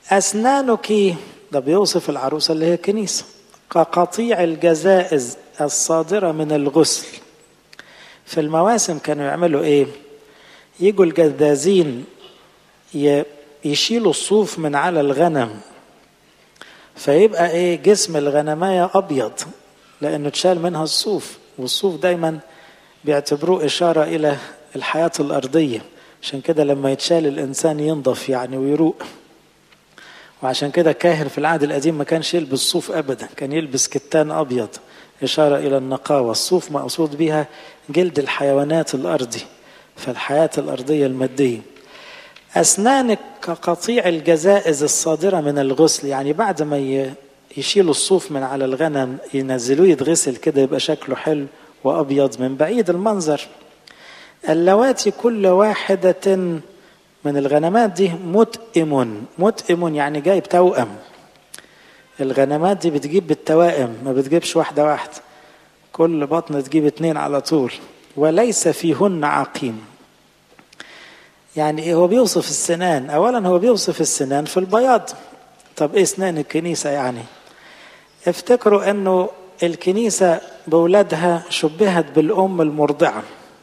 أسنانك ده بيوصف العروسة اللي هي الكنيسة كقطيع الجزائز الصادرة من الغسل في المواسم كانوا يعملوا ايه يجوا الجدازين يشيلوا الصوف من على الغنم فيبقى ايه جسم الغنماية ابيض لانه اتشال منها الصوف والصوف دايما بيعتبروه اشارة الى الحياة الارضية عشان كده لما يتشال الانسان ينضف يعني ويروق وعشان كده الكاهن في العهد القديم ما كانش يلبس صوف ابدا كان يلبس كتان ابيض اشاره الى النقاوه الصوف مقصود بها جلد الحيوانات الارضي فالحياه الارضيه الماديه اسنانك كقطيع الجزائز الصادره من الغسل يعني بعد ما يشيلوا الصوف من على الغنم ينزلوه يتغسل كده يبقى شكله حلو وابيض من بعيد المنظر اللواتي كل واحده من الغنمات دي متئم متئم يعني جايب توأم الغنمات دي بتجيب بالتوائم ما بتجيبش واحدة واحدة كل بطن تجيب اتنين على طول وليس فيهن عقيم يعني ايه هو بيوصف السنان اولا هو بيوصف السنان في البياض طب ايه اسنان الكنيسة يعني افتكروا انه الكنيسة بولادها شبهت بالام المرضعه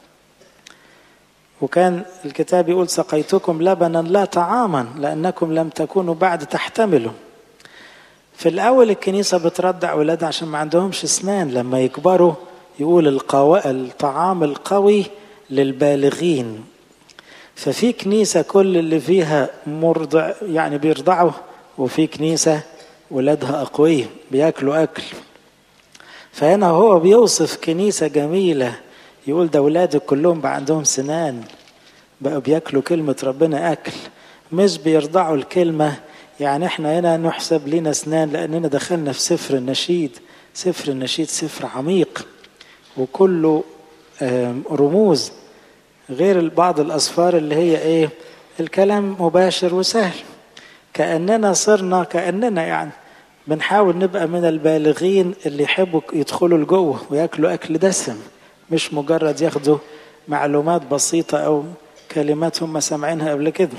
وكان الكتاب يقول سقيتكم لبنا لا طعاما لأنكم لم تكونوا بعد تحتملوا في الأول الكنيسة بتردع أولادها عشان ما عندهمش أسنان لما يكبروا يقول القو... الطعام القوي للبالغين ففي كنيسة كل اللي فيها مرضع يعني بيرضعوا وفي كنيسة ولادها أقوياء بياكلوا أكل فهنا هو بيوصف كنيسة جميلة يقول ده ولادك كلهم بقى عندهم سنان بقوا بياكلوا كلمة ربنا أكل مش بيرضعوا الكلمة يعني احنا هنا نحسب لنا اسنان لأننا دخلنا في سفر النشيد سفر النشيد سفر عميق وكله رموز غير بعض الأسفار اللي هي ايه الكلام مباشر وسهل كأننا صرنا كأننا يعني بنحاول نبقى من البالغين اللي يحبوا يدخلوا لجوه وياكلوا أكل دسم مش مجرد ياخدوا معلومات بسيطة أو كلمات هم سامعينها قبل كده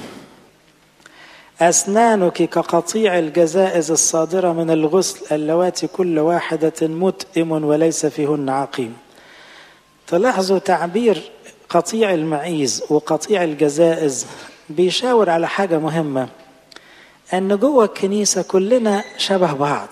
أسنانك كقطيع الجزائز الصادرة من الغسل اللواتي كل واحدة متئم وليس فيهن عقيم تلاحظوا تعبير قطيع المعيز وقطيع الجزائز بيشاور على حاجة مهمة أن جوه الكنيسة كلنا شبه بعض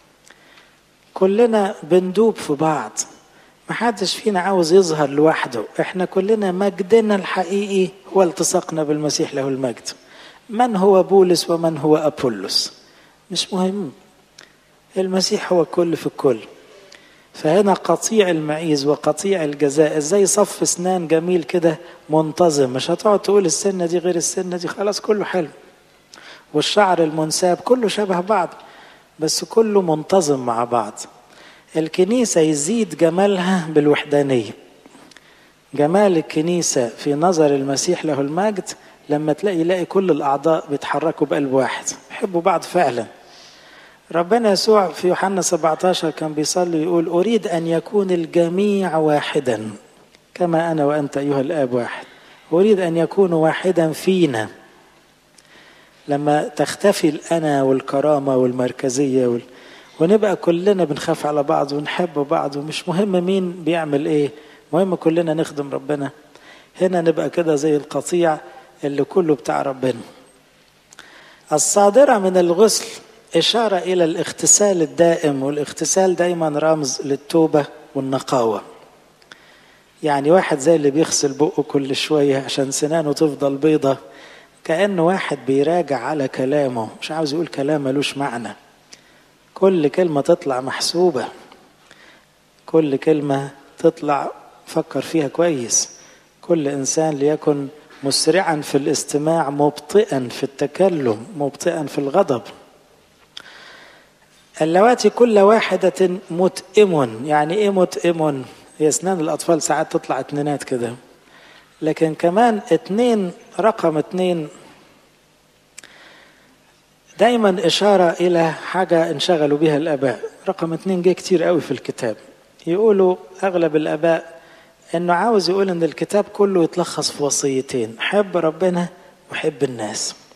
كلنا بندوب في بعض محدش فينا عاوز يظهر لوحده احنا كلنا مجدنا الحقيقي هو التصاقنا بالمسيح له المجد من هو بولس ومن هو أبولس مش مهم المسيح هو الكل في الكل فهنا قطيع المعيز وقطيع الجزاء زي صف اسنان جميل كده منتظم مش هتقعد تقول السنه دي غير السنه دي خلاص كله حلو والشعر المنساب كله شبه بعض بس كله منتظم مع بعض الكنيسة يزيد جمالها بالوحدانية جمال الكنيسة في نظر المسيح له المجد لما تلاقي يلاقي كل الأعضاء بيتحركوا بقلب واحد يحبوا بعض فعلا ربنا يسوع في يوحنا 17 كان بيصلي يقول أريد أن يكون الجميع واحدا كما أنا وأنت أيها الآب واحد أريد أن يكون واحدا فينا لما تختفي الأنا والكرامة والمركزية وال... ونبقى كلنا بنخاف على بعض ونحب بعض ومش مهم مين بيعمل ايه مهم كلنا نخدم ربنا هنا نبقى كده زي القطيع اللي كله بتاع ربنا الصادرة من الغسل إشارة إلى الاغتسال الدائم والاغتسال دايما رمز للتوبة والنقاوة يعني واحد زي اللي بيغسل بقه كل شوية عشان سنانه تفضل بيضة كأنه واحد بيراجع على كلامه مش عاوز يقول كلام ملوش معنى كل كلمة تطلع محسوبة كل كلمة تطلع فكر فيها كويس كل إنسان ليكن مسرعا في الاستماع مبطئا في التكلم مبطئا في الغضب اللواتي كل واحدة متئم يعني ايه متئم هي اسنان الاطفال ساعات تطلع اتنينات كده لكن كمان اتنين رقم اتنين دايما اشارة الى حاجة انشغلوا بها الاباء رقم اتنين جه كتير قوي في الكتاب يقولوا اغلب الاباء انه عاوز يقول ان الكتاب كله يتلخص في وصيتين حب ربنا وحب الناس